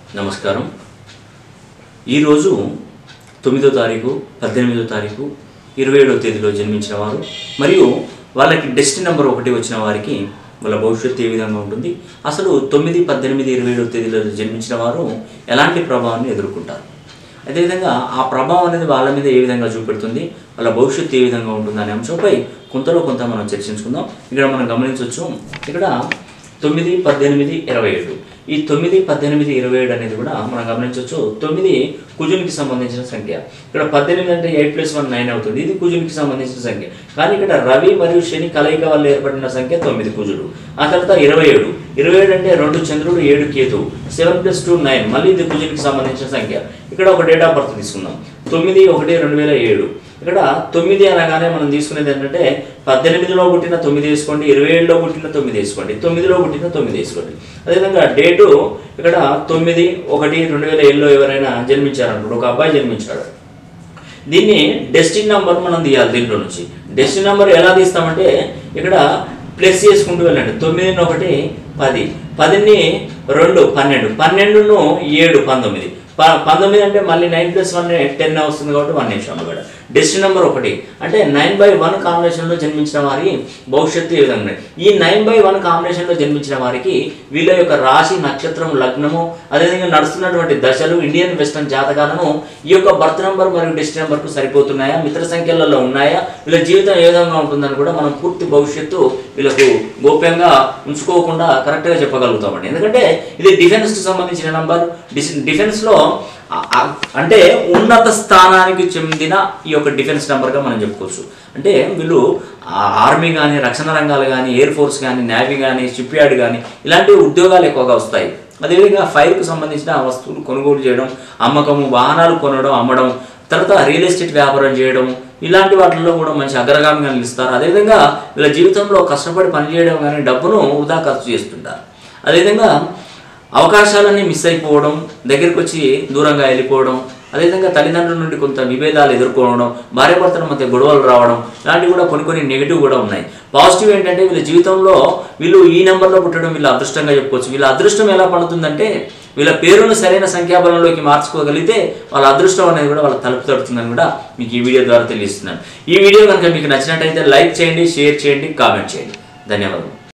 నమస్కారం ఈరోజు తొమ్మిదో తారీఖు పద్దెనిమిదో తారీఖు ఇరవై ఏడవ తేదీలో జన్మించిన వారు మరియు వాళ్ళకి డెస్టినీ నెంబర్ ఒకటి వచ్చిన వారికి వాళ్ళ భవిష్యత్తు ఏ విధంగా ఉంటుంది అసలు తొమ్మిది పద్దెనిమిది ఇరవై ఏడవ తేదీలో జన్మించిన వారు ఎలాంటి ప్రభావాన్ని ఎదుర్కొంటారు అదేవిధంగా ఆ ప్రభావం అనేది వాళ్ళ మీద ఏ విధంగా చూపెడుతుంది వాళ్ళ భవిష్యత్తు ఏ విధంగా ఉంటుంది అనే అంశంపై కొంతలో కొంత మనం చర్చించుకుందాం ఇక్కడ మనం గమనించవచ్చు ఇక్కడ తొమ్మిది పద్దెనిమిది ఇరవై ఏడు ఈ తొమ్మిది పద్దెనిమిది ఇరవై ఏడు అనేది కూడా మనం గమనించవచ్చు తొమ్మిది కుజునికి సంబంధించిన సంఖ్య ఇక్కడ పద్దెనిమిది అంటే ఎయిట్ ప్లస్ వన్ నైన్ అవుతుంది ఇది కుజునికి సంబంధించిన సంఖ్య కానీ ఇక్కడ రవి మరియు శని కలయిక వల్ల ఏర్పడిన సంఖ్య తొమ్మిది కుజుడు ఆ తర్వాత ఇరవై ఏడు ఇరవై ఏడు అంటే రెండు చంద్రుడు ఏడు కేతు సెవెన్ ప్లస్ టూ నైన్ మళ్ళీ ఇది కుజునికి సంబంధించిన సంఖ్య ఇక్కడ ఒక డేట్ ఆఫ్ బర్త్ తీసుకుందాం తొమ్మిది ఒకటి రెండు వేల ఏడు ఇక్కడ తొమ్మిది అనగానే మనం తీసుకునేది ఏంటంటే పద్దెనిమిదిలో పుట్టిన తొమ్మిది వేసుకోండి ఇరవై ఏడులో పుట్టిన తొమ్మిది వేసుకోండి తొమ్మిదిలో పుట్టిన తొమ్మిది వేసుకోండి అదేవిధంగా డేటు ఇక్కడ తొమ్మిది ఒకటి రెండు వేల ఏడులో ఎవరైనా జన్మించారనుకోండి ఒక అబ్బాయి జన్మించాడు దీన్ని డెస్టినీ నంబర్ మనం తీయాలి దీంట్లో నుంచి డెస్టినీ నంబర్ ఎలా తీస్తామంటే ఇక్కడ ప్లస్ చేసుకుంటూ వెళ్ళండి తొమ్మిదిని ఒకటి పది పదిని రెండు పన్నెండు పన్నెండును ఏడు పంతొమ్మిది ప పంతొమ్మిది అంటే మళ్ళీ నైన్ ప్లస్ వన్ టెన్ వస్తుంది కాబట్టి వన్ నిమిషం అక్కడ డెస్టినీ నెంబర్ ఒకటి అంటే నైన్ బై వన్ కాంబినేషన్లో జన్మించిన వారి భవిష్యత్తు ఈ విధంగా ఉంది. ఈ నైన్ బై వన్ కాంబినేషన్లో జన్మించిన వారికి వీళ్ళ యొక్క రాశి నక్షత్రం లగ్నము అదేవిధంగా నడుస్తున్నటువంటి దశలు ఇండియన్ వెస్టర్న్ జాతకాలను ఈ యొక్క బర్త్ నెంబర్ మరియు డెస్టినీ నెంబర్కు సరిపోతున్నాయా మిత్ర సంఖ్యలలో ఉన్నాయా వీళ్ళ జీవితం ఏ విధంగా ఉంటుందని కూడా మనం పూర్తి భవిష్యత్తు వీళ్ళకు గోప్యంగా ఉంచుకోకుండా కరెక్ట్గా చెప్పగలుగుతామండి ఎందుకంటే ఇది డిఫెన్స్కి సంబంధించిన నంబర్ డిఫెన్స్లో ఆ- ఆ- అంటే ఉన్నత స్థానానికి చెందిన ఈ యొక్క డిఫెన్స్ నెంబర్గా మనం చెప్పుకోవచ్చు అంటే వీళ్ళు ఆ ఆర్మీ కానీ రక్షణ రంగాలు కానీ ఎయిర్ ఫోర్స్ కానీ నేవీ కానీ షిప్ యార్డ్ కానీ ఇలాంటి ఉద్యోగాలు ఎక్కువగా వస్తాయి అదేవిధంగా ఫైర్కు సంబంధించిన వస్తువులు కొనుగోలు చేయడం అమ్మకము వాహనాలు కొనడం అమ్మడం తర్వాత రియల్ ఎస్టేట్ వ్యాపారం చేయడం ఇలాంటి వాటిల్లో కూడా మంచి అగ్రగామిగా నిలుస్తారు అదేవిధంగా వీళ్ళ జీవితంలో కష్టపడి పనిచేయడం కానీ డబ్బును వృధా ఖర్చు చేస్తుంటారు అదేవిధంగా అవకాశాలన్నీ మిస్ అయిపోవడం దగ్గరికి వచ్చి దూరంగా వెళ్ళిపోవడం అదేవిధంగా తల్లిదండ్రుల నుండి కొంత విభేదాలు ఎదుర్కోవడం భార్యాభర్తల మధ్య గొడవలు రావడం ఇలాంటివి కూడా కొన్ని కొన్ని నెగిటివ్ కూడా ఉన్నాయి పాజిటివ్ ఏంటంటే వీళ్ళ జీవితంలో వీళ్ళు ఈ నెంబర్లో పుట్టడం వీళ్ళ అదృష్టంగా చెప్పుకోవచ్చు వీళ్ళ అదృష్టం ఎలా పడుతుందంటే వీళ్ళ పేరును సరైన సంఖ్యాబలంలోకి మార్చుకోగలిగితే వాళ్ళ అదృష్టం అనేది కూడా వాళ్ళ తలుపు తడుతుందని కూడా మీకు ఈ వీడియో ద్వారా తెలియజేస్తున్నాను ఈ వీడియో కనుక మీకు నచ్చినట్టయితే లైక్ చేయండి షేర్ చేయండి కామెంట్ చేయండి ధన్యవాదాలు